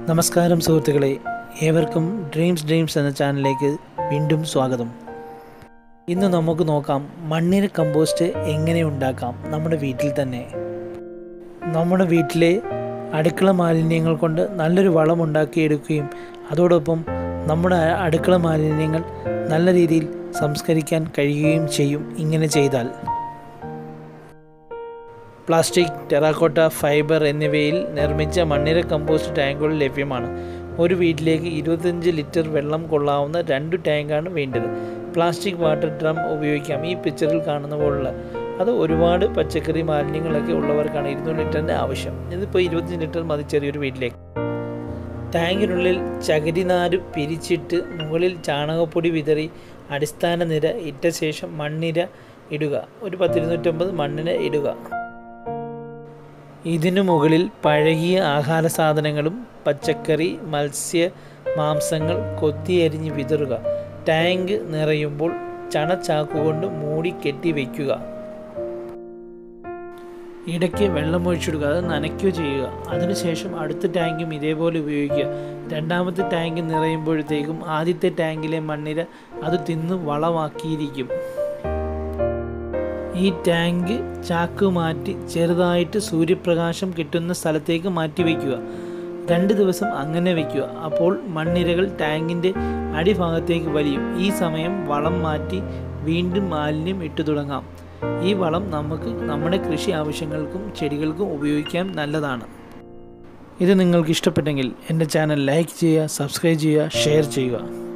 നമസ്കാരം സുഹൃത്തുക്കളെ ഏവർക്കും ഡ്രീംസ് ഡ്രീംസ് എന്ന ചാനലിലേക്ക് വീണ്ടും സ്വാഗതം ഇന്ന് നമുക്ക് നോക്കാം മണ്ണിര കമ്പോസ്റ്റ് എങ്ങനെ ഉണ്ടാക്കാം നമ്മുടെ വീട്ടിൽ തന്നെ നമ്മുടെ വീട്ടിലെ അടുക്കള മാലിന്യങ്ങൾ കൊണ്ട് നല്ലൊരു വളം ഉണ്ടാക്കിയെടുക്കുകയും അതോടൊപ്പം നമ്മുടെ അടുക്കള മാലിന്യങ്ങൾ നല്ല രീതിയിൽ സംസ്കരിക്കാൻ കഴിയുകയും ചെയ്യും ഇങ്ങനെ ചെയ്താൽ പ്ലാസ്റ്റിക് ടെറാക്കോട്ട ഫൈബർ എന്നിവയിൽ നിർമ്മിച്ച മണ്ണിര കമ്പോസ്റ്റ് ടാങ്കുകൾ ലഭ്യമാണ് ഒരു വീട്ടിലേക്ക് ഇരുപത്തഞ്ച് ലിറ്റർ വെള്ളം കൊള്ളാവുന്ന രണ്ട് ടാങ്കാണ് വേണ്ടത് പ്ലാസ്റ്റിക് വാട്ടർ ഡ്രം ഉപയോഗിക്കാം ഈ പിക്ചറിൽ കാണുന്ന പോലുള്ള അത് ഒരുപാട് പച്ചക്കറി മാലിന്യങ്ങളൊക്കെ ഉള്ളവർക്കാണ് ഇരുന്നൂറ് ലിറ്ററിൻ്റെ ആവശ്യം ഇതിപ്പോൾ ഇരുപത്തഞ്ച് ലിറ്റർ മതി ചെറിയൊരു വീട്ടിലേക്ക് ടാങ്കിനുള്ളിൽ ചകിരിനാര് പിരിച്ചിട്ട് മുകളിൽ ചാണകപ്പൊടി വിതറി അടിസ്ഥാന നിര ഇട്ട ശേഷം മണ്ണിര ഇടുക ഒരു പത്തിരുന്നൂറ്റമ്പത് മണ്ണിര ഇടുക ഇതിനു മുകളിൽ പഴകിയ ആഹാര സാധനങ്ങളും പച്ചക്കറി മത്സ്യ മാംസങ്ങൾ കൊത്തിയരിഞ്ഞ് വിതറുക ടാങ്ക് നിറയുമ്പോൾ ചണച്ചാക്കുകൊണ്ട് മൂടി കെട്ടി വയ്ക്കുക ഇടയ്ക്ക് വെള്ളം ഒഴിച്ചിടുക അത് നനയ്ക്കുകയോ ചെയ്യുക അതിനുശേഷം അടുത്ത ടാങ്കും ഇതേപോലെ ഉപയോഗിക്കുക രണ്ടാമത്തെ ടാങ്ക് നിറയുമ്പോഴത്തേക്കും ആദ്യത്തെ ടാങ്കിലെ മണ്ണിര അത് തിന്ന് വളമാക്കിയിരിക്കും ഈ ടാങ്ക് ചാക്ക് മാറ്റി ചെറുതായിട്ട് സൂര്യപ്രകാശം കിട്ടുന്ന സ്ഥലത്തേക്ക് മാറ്റി വയ്ക്കുക രണ്ട് ദിവസം അങ്ങനെ വയ്ക്കുക അപ്പോൾ മണ്ണിരകൾ ടാങ്കിൻ്റെ അടിഭാഗത്തേക്ക് വലിയും ഈ സമയം വളം മാറ്റി വീണ്ടും മാലിന്യം ഇട്ടു തുടങ്ങാം ഈ വളം നമുക്ക് നമ്മുടെ കൃഷി ആവശ്യങ്ങൾക്കും ചെടികൾക്കും ഉപയോഗിക്കാൻ നല്ലതാണ് ഇത് നിങ്ങൾക്ക് ഇഷ്ടപ്പെട്ടെങ്കിൽ എൻ്റെ ചാനൽ ലൈക്ക് ചെയ്യുക സബ്സ്ക്രൈബ് ചെയ്യുക ഷെയർ ചെയ്യുക